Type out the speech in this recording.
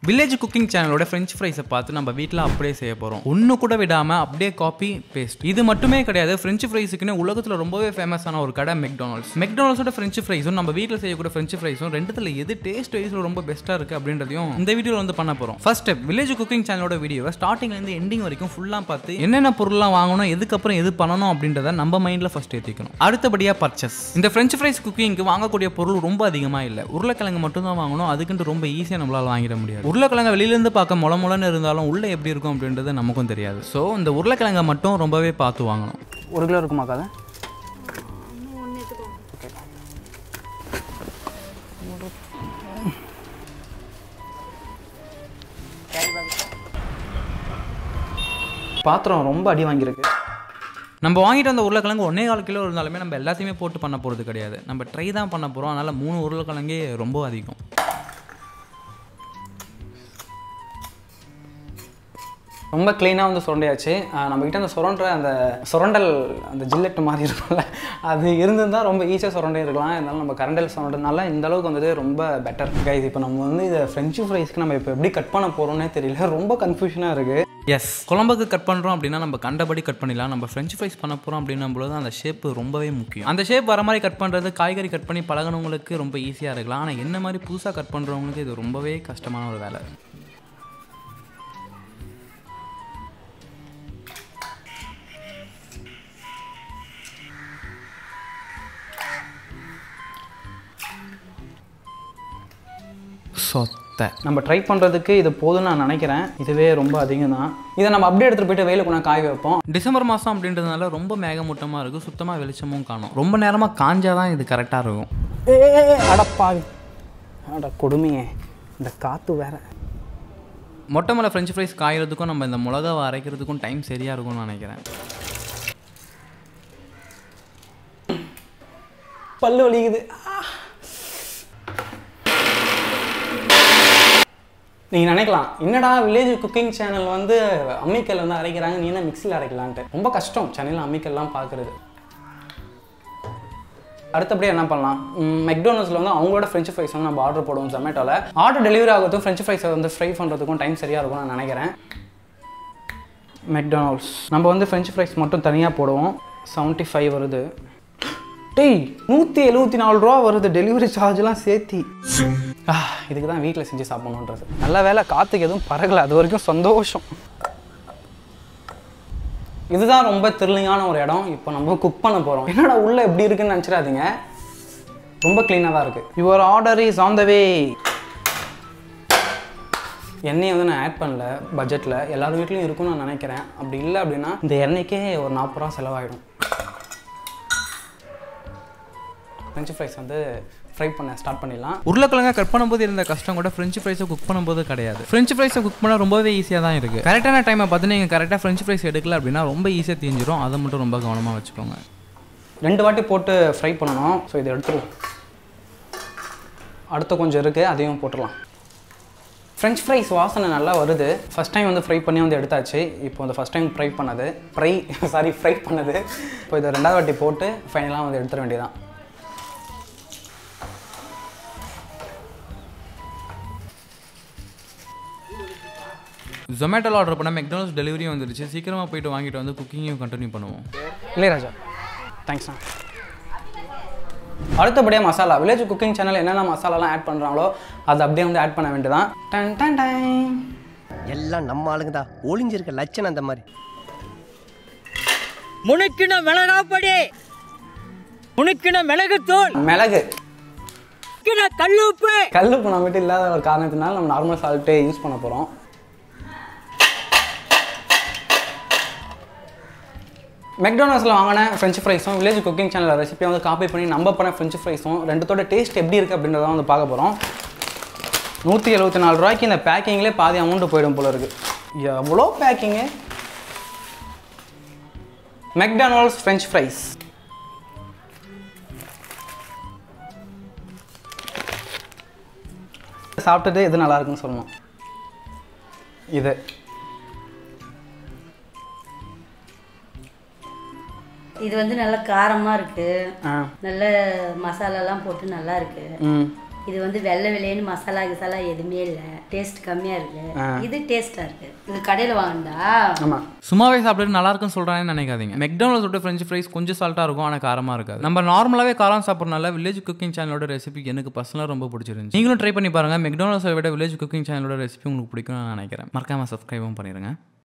village cooking சேனலோட French ஃப்ரைஸை பார்த்து நம்ம வீட்டில் அப்படியே செய்ய போகிறோம் ஒன்று கூட விடாமல் அப்படியே காப்பி பேஸ்ட் இது மட்டுமே கிடையாது ஃப்ரெஞ்ச் ஃப்ரைஸுக்குன்னு உலகத்தில் ரொம்பவே ஃபேமஸான ஒரு கடை மெக்டானல்ட்ஸ் மெக்டானல்ஸோட ஃப்ரெஞ்ச் ஃப்ரைஸும் நம்ம வீட்டில் செய்யக்கூடிய ஃப்ரெஞ்ச் ஃப்ரைஸும் ரெண்டுத்தில் எது டேஸ்ட் வைஸில் ரொம்ப பெஸ்ட்டாக இருக்குது அப்படின்றதையும் இந்த வீடியோவில் வந்து பண்ண போகிறோம் ஃபர்ஸ்ட் ஸ்டெப் வில்லேஜ் குக்கிங் சேனலோட வீடியோவை ஸ்டார்டிங்லேருந்து எண்டிங் வரைக்கும் ஃபுல்லாக பார்த்து என்னென்ன பொருள்லாம் வாங்கணும் எதுக்கப்புறம் எது பண்ணணும் அப்படின்றத நம்ம மைண்டில் ஃபர்ஸ்ட் ஏற்றிக்கணும் அடுத்தபடியாக பர்ச்சேஸ் இந்த ஃப்ரெஞ்ச் ஃப்ரைஸ் குக்கிங்க்கு வாங்கக்கூடிய பொருள் ரொம்ப அதிகமாக இல்லை உருளைக்கிழங்கு மட்டும் தான் வாங்கணும் அதுக்குன்ட்டு ரொம்ப ஈஸியாக நம்மளால் வாங்கிட முடியாது உருளைக்கிழங்க வெளியிலேருந்து பார்க்க முள முளன்னு இருந்தாலும் உள்ளே எப்படி இருக்கும் அப்படின்றது நமக்கும் தெரியாது ஸோ இந்த உருளைக்கிழங்கை மட்டும் ரொம்பவே பார்த்து வாங்கணும் ஒரு கிலோ இருக்குமா கதை பாத்திரம் ரொம்ப அடி வாங்கியிருக்கு நம்ம வாங்கிட்டு வந்த உருளைக்கிழங்கு ஒன்னே கால் கிலோ இருந்தாலுமே நம்ம எல்லாத்தையுமே போட்டு பண்ண போகிறது கிடையாது நம்ம ட்ரை தான் பண்ண போகிறோம் அதனால் மூணு உருளைக்கிழங்கே ரொம்ப அதிகம் ரொம்ப க்ளீனாக வந்து சுரண்டியாச்சு ஆஹ் நம்ம கிட்ட அந்த சுரண்டுற அந்த சுரண்டல் அந்த ஜில்லெட் மாதிரி இருக்கும்ல அது இருந்திருந்தால் ரொம்ப ஈஸியாக சுரண்டே இருக்கலாம் இருந்தாலும் நம்ம கரண்டல் சுரண்டதுனால இந்த அளவுக்கு வந்துட்டு ரொம்ப பெட்டர் கைஸ் இப்போ நம்ம வந்து இதை ஃப்ரெஞ்சு ஃப்ரைஸ்க்கு நம்ம இப்போ எப்படி கட் பண்ண போகிறோம்னே தெரியல ரொம்ப கன்ஃபியூஷனாக இருக்குது எஸ் குழம்புக்கு கட் பண்ணுறோம் அப்படின்னா நம்ம கண்டபடி கட் பண்ணிடலாம் நம்ம ஃப்ரெஞ்ச் ஃப்ரைஸ் பண்ண போகிறோம் அப்படின்னும் பொழுது அந்த ஷேப் ரொம்பவே முக்கியம் அந்த ஷேப் வர மாதிரி கட் பண்ணுறது காய்கறி கட் பண்ணி பழகினவங்களுக்கு ரொம்ப ஈஸியாக இருக்கலாம் ஆனால் என்ன மாதிரி புதுசாக கட் பண்ணுறவங்களுக்கு இது ரொம்பவே கஷ்டமான ஒரு வேலை சொத்தை நம்ம ட்ரை பண்ணுறதுக்கு இது போதும்னு நான் நினைக்கிறேன் இதுவே ரொம்ப அதிகம் தான் இதை நம்ம அப்படியே எடுத்துகிட்டு போயிட்டு வெயில கொண்டு காய வைப்போம் டிசம்பர் மாதம் அப்படின்றதுனால ரொம்ப மேகமூட்டமாக இருக்குது சுத்தமாக வெளிச்சமும் காணும் ரொம்ப நேரமாக காஞ்சாதான் இது கரெக்டாக இருக்கும் ஏ அடப்பாவி அட கொடுமையே இந்த காற்று வேற மொட்டை மலை ஃப்ரெஞ்ச் ஃப்ரைஸ் காயறதுக்கும் நம்ம இந்த மிளகாவை அரைக்கிறதுக்கும் டைம் சரியாக இருக்கும்னு நினைக்கிறேன் பல்லு வலிக்குது நீங்கள் நினைக்கலாம் என்னடா வில்லேஜ் குக்கிங் சேனல் வந்து அம்மிக்கல் வந்து அரைக்கிறாங்க நீ என்ன மிக்சியில் அரைக்கலான்ட்டு ரொம்ப கஷ்டம் சென்னையில் அம்மிக்கல்லாம் பார்க்குறது அடுத்தபடி என்ன பண்ணலாம் மெக்டோனல்ஸில் வந்து அவங்களோட ஃப்ரெஞ்ச் ஃப்ரைஸ் வந்து நம்ம ஆர்டர் போடுவோம் ஜொமேட்டோவில் ஆர்டர் டெலிவரி ஆகிறதுக்கும் ஃப்ரெஞ்ச் ஃப்ரைஸை வந்து ஃப்ரை பண்ணுறதுக்கும் டைம் சரியாக இருக்கும்னு நான் நினைக்கிறேன் மெக்டொனால்ட்ஸ் நம்ம வந்து ஃப்ரெஞ்ச் ஃப்ரைஸ் மட்டும் தனியாக போடுவோம் செவன்ட்டி ஃபைவ் வருது டேய் நூற்றி எழுபத்தி நாலு ரூபா வருது டெலிவரி சார்ஜ்லாம் சேர்த்தி ஆ இதுக்கு தான் வீட்டில் செஞ்சு சாப்பிடணுன்றது நல்ல வேலை காற்றுக்கு எதுவும் பறகலை அது வரைக்கும் சந்தோஷம் இதுதான் ரொம்ப த்ரில்லிங்கான ஒரு இடம் இப்போ நம்ம குக் பண்ண போகிறோம் என்னடா உள்ளே எப்படி இருக்குன்னு நினச்சிடாதீங்க ரொம்ப க்ளீனாக தான் இருக்குது your order is on the way எண்ணெயை வந்து நான் ஆட் பண்ணல பட்ஜெட்டில் எல்லார் வீட்லேயும் இருக்கும்னு நான் நினைக்கிறேன் அப்படி இல்லை அப்படின்னா இந்த எண்ணெய்க்கே ஒரு நாற்பது ரூபா செலவாகிடும் ஃப்ரெஞ்ச் ஃப்ரைஸ் வந்து ஃப்ரை பண்ண ஸ்டார்ட் பண்ணிடலாம் உருளைக்கிழங்க கட் பண்ணும்போது இருந்த கஷ்டம் கூட ஃப்ரெஞ்ச் ஃப்ரைஸை குக் பண்ணும்போது கிடையாது ஃப்ரெஞ்ச் ஃப்ரைஸை குக் பண்ண ரொம்பவே ஈஸியாக தான் இருக்குது கரெக்டான டைமை பார்த்து நீங்கள் கரெக்டாக ஃப்ரெஞ்ச் ஃப்ரைஸ் எடுக்கல அப்படின்னா ரொம்ப ஈஸியாக தீஞ்சிரும் அதை மட்டும் ரொம்ப கவனமாக வச்சுக்கோங்க ரெண்டு வாட்டி போட்டு ஃப்ரை பண்ணணும் ஸோ இதை எடுத்துருவோம் அடுத்து கொஞ்சம் இருக்குது அதையும் போட்டுடலாம் ஃப்ரெஞ்ச் ஃப்ரைஸ் வாசனை நல்லா வருது ஃபஸ்ட் டைம் வந்து ஃப்ரை பண்ணி வந்து எடுத்தாச்சு இப்போ இந்த ஃபஸ்ட் டைம் ஃப்ரை பண்ணது ஃப்ரை சாரி ஃப்ரை பண்ணது இப்போ இதை ரெண்டாவது வாட்டி போட்டு ஃபைனலாக வந்து எடுத்துட வேண்டியதான் ஜொமேட்டோவில் ஆர்டர் பண்ண மெக்டானல்ஸ் டெலிவரியும் வந்துருச்சு சீக்கிரமாக போயிட்டு வாங்கிட்டு வந்து குக்கிங்கையும் கண்டினியூ பண்ணுவோம் இளையராஜா தேங்க்ஸ்ண்ணா அடுத்தபடியாக மசாலா வில்லேஜ் குக்கிங் சேனல் என்னென்ன மசாலாலாம் ஆட் பண்ணுறாங்களோ அதை அப்படியே வந்து ஆட் பண்ண வேண்டியதான் டன் டன் டன் எல்லாம் நம்ம ஆளுங்க தான் ஒளிஞ்சிருக்க லட்சணம் அந்த மாதிரி முணுக்கின மிளகாப்பொடி முணுக்கின மிளகுத்தூள் மிளகு முணுக்கின கல்லுப்பு கல்லுப்பு நம்மகிட்ட இல்லாத ஒரு காரணத்தினால நம்ம நார்மல் சால்ட்டே யூஸ் பண்ண போகிறோம் மெக்டானல்ஸில் வாங்கின ஃப்ரெஞ்ச் ஃப்ரைஸும் வில்லேஜ் குக்கிங் சேனல் ரெசிபியை வந்து காப்பி பண்ணி நம்ம பண்ண ஃப்ரெஞ்ச் ஃப்ரைஸும் ரெண்டுத்தோட டேஸ்ட் எப்படி இருக்குது அப்படின்றத வந்து பார்க்க போகிறோம் நூற்றி எழுபத்தி நாலு ரூபாய்க்கு இந்த பேக்கிங்லேயே பாதி அமௌண்ட் போயிடும் போல இருக்குது எவ்வளோ பேக்கிங்கு மெக்டானல்ஸ் ஃப்ரெஞ்ச் ஃப்ரைஸ் சாப்பிட்டுட்டு எது நல்லா இருக்குன்னு சொல்லணும் இது இது வந்து நல்ல காரமாக இருக்கு ஆ நல்ல மசாலாலாம் போட்டு நல்லா இருக்கு ம் இது வந்து வெள்ளை வெள்ளைன்னு மசாலா கிசாலா எதுவுமே இல்லை டேஸ்ட் கம்மியாக இருக்கு இது டேஸ்ட்டாக இருக்கு இது கடையில் வாங்கினா ஆமாம் சும்மாவே சாப்பிட்டு நல்லா இருக்குன்னு சொல்கிறாங்கன்னு நினைக்காதீங்க மெக்டானல்ஸோட ஃப்ரெஞ்ச் ஃப்ரைஸ் கொஞ்சம் சால்ட்டாக இருக்கும் ஆனால் காரமாக இருக்காது நம்ம நார்மலாகவே காரம் சாப்பிட்றனால வில்லேஜ் குக்கிங் சேனலோட ரெசிபி எனக்கு பர்சனலாக ரொம்ப பிடிச்சிருந்துச்சு நீங்களும் ட்ரை பண்ணி பாருங்கள் மெக்டானல்ஸை விட வில்லேஜ் குக்கிங் சேனலோட ரெசிபி உங்களுக்கு பிடிக்கும்னு நான் நினைக்கிறேன் மறக்காமல் சப்ஸ்கிரைபும் பண்ணிடுங்க